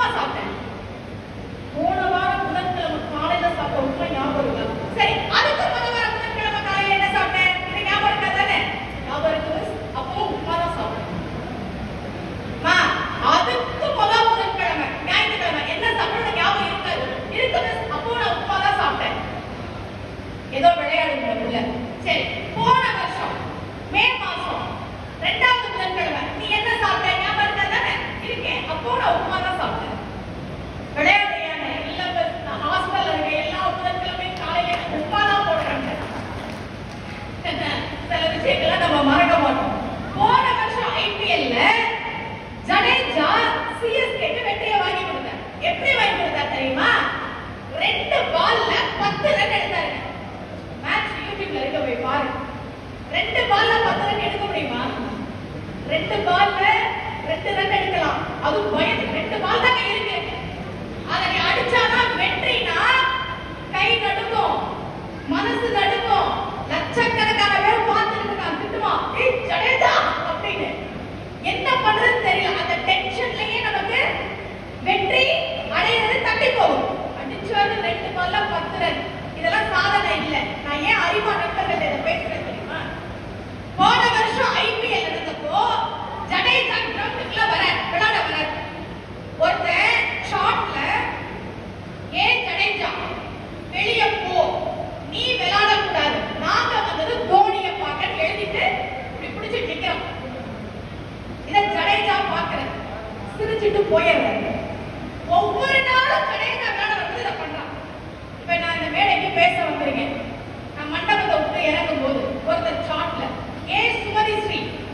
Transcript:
சாப்பிட்டேன் போன வாரம் புதன்கிழமை காலையில சாப்பிட்ட உப்புமா ஞாபகம் இருக்கா சரி அதுக்கு போன வாரம் புதன்கிழமை காலையில என்ன சாப்பிட்டேன் இது ஞாபகம் இருக்கா தானே ஞாபகம் இருக்கு அப்போ உப்புமா தான் சாப்பிட்டேன் மா அதுக்கு முதல் புதன்கிழமை ஞாயிற்றுக்கிழமை என்ன சாப்பிடணும் ஞாபகம் இருக்காது இருக்குது அப்போ நான் உப்புமா தான் சாப்பிட்டேன் ஏதோ விளையாடுங்க உள்ள சரி போன வருஷம் மே மாசம் ரெண்டாவது புதன்கிழமை நீ என்ன சாப்பிட்ட ஞாபகம் இருக்கா தானே இருக்கேன் அப்போ நான் உப்புமா தான் சாப்பிட்டேன் விளையாடுறியான இல்ல நான் ஹாஸ்டல்ல இருக்க எல்லா புதன்கிழமையும் காலையில உப்புமா தான் போடுறாங்க சில விஷயங்களை நம்ம மறக்க மாட்டோம் போன வருஷம் ஐபிஎல்ல ஜடேஜா சிஎஸ்கேக்கு வெற்றியை வாங்கி கொடுத்தார் எப்படி வாங்கி கொடுத்தார் தெரியுமா ரெண்டு பால்ல பத்து ரன் எடுத்தாருங்க மேட்ச் யூடியூப்ல இருக்க போய் பாரு ரெண்டு பால்ல பத்து ரன் எடுக்க முடியுமா ரெண்டு பால்ல ரெண்டு ரன் எடுக்கலாம் அது பயம் ரெண்டு பால் தானே இருக்கு அதை நீ அடிச்சாதான் வெற்றினா கை நடுங்கும் மனசு நடுங்கும் லட்சக்கணக்கான பேர் பார்த்துட்டு இருக்காங்க திட்டுமா ஏய் ஜடேஜா அப்படின்னு என்ன பண்றதுன்னு தெரியல அந்த டென்ஷன்லயே நமக்கு வெற்றி அடையிறது தட்டி போகும் அடிச்சு வந்து ரெண்டு பால்ல பத்து ரன் இதெல்லாம் சாதனை இல்ல நான் ஏன் அறிவா நண்பர்கள் இதை பேசுறேன் தெரியுமா போன வருஷம் ஐபிஎல் நடந்தப்போ ஜடேஜா கிரவுண்டுக்குள்ள வர விளையாட வர ஒருத்தன் ஷாட்ல ஏன் ஜடேஜா வெளிய போ நீ விளையாட கூடாது நாங்க வந்தது தோனிய பார்க்க எழுதிட்டு இப்படி பிடிச்சு நிக்கிறோம் இத ஜடேஜா பாக்குறேன் சிரிச்சிட்டு போயிடுறாரு ஒவ்வொரு நாளும் ஜடேஜா விளையாட வந்து இதை பண்றான் இப்ப நான் இந்த மேடைக்கு பேச வந்திருக்கேன் நான் மண்டபத்தை விட்டு இறங்கும் போது ஒருத்தர் ஷாட்ல ஏ சுமதி ஸ்ரீ